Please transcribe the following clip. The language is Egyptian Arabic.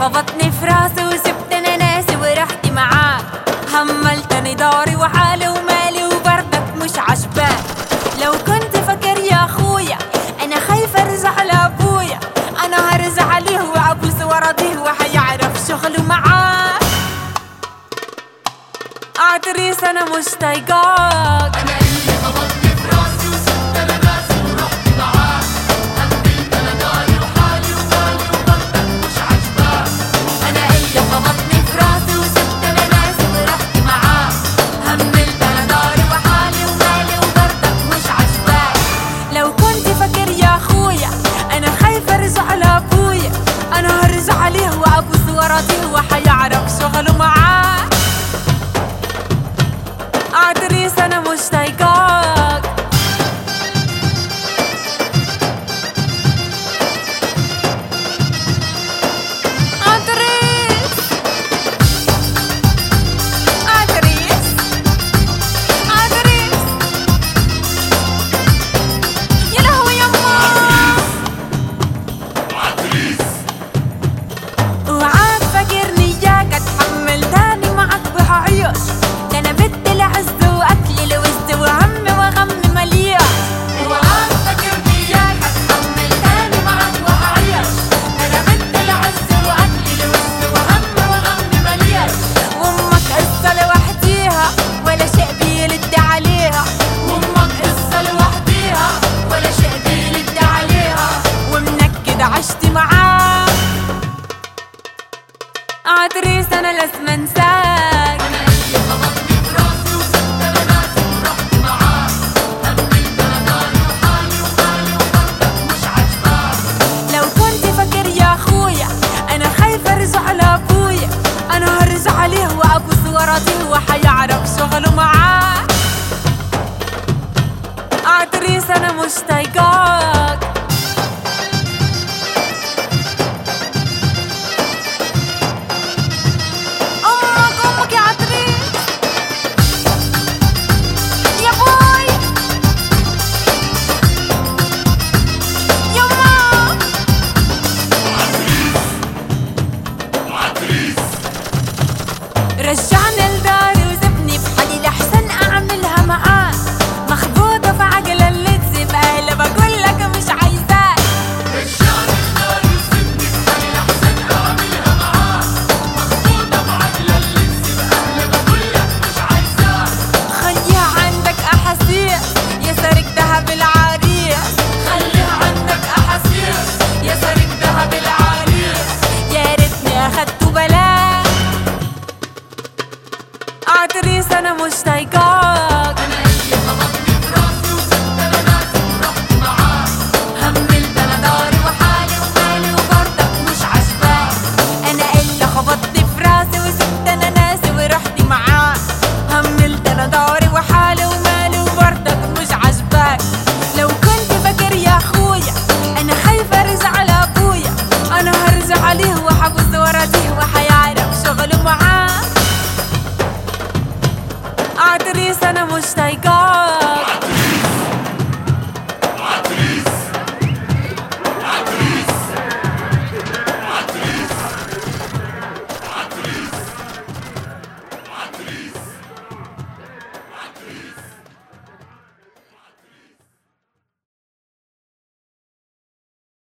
خبطني في راسي وسبت انا ناسي ورحت معاك هملتني داري وحالي ومالي وبردك مش عجباك لو كنت فاكر يا اخويا انا خايفه ارجع لابويا انا هرجع عليه وابوس وراضيه وحيعرف شغله معاك اعتريس انا مش طايقاك انا اللي خبطني في راسي وسبت انا ناسي ورحت معاك هملت انا داري وحالي ومالي وبردك مش عجباك انا اللي خبطني في راسي وسبت انا ناسي ورحت معاك هملت انا داري وحالي ومالي وبردك مش عجباك لو كنت فاكر يا اخويا انا خايفه ارجع لابويا انا هرجع عليه وابوس وراضيه وحيعرف شغله معاه اعتريس انا مش طايقاك اعتريس اعتريس اعتريس يا لهوي يما عتريس وعاد فاكرني ياك اتحمل تاني معك بهعيش ده انا بدي العز واكل الوز وهم وغم مليان وعاد فاكرني اياك اتحمل تاني معك وهعيش انا بدي العز واكل الوز وهم وغم مليان وامك قصة لوحديها ولا شيء بيلد عليها وامك قصه لوحديها ولا شيء بيلد عليها ومنكد عشت معاك عتريس انا لازم انساك انا اللي خبطني في راسي وسبت انا ناسي ورحت معاك هملت انا داري وحالي ومالي وبردك مش عجباك لو كنت فاكر يا اخويا انا خايفه ارجع لابويا انا هرجع عليه وابوس وراضيه وحيعرف شغله معاه اعتريس انا مش طايقاك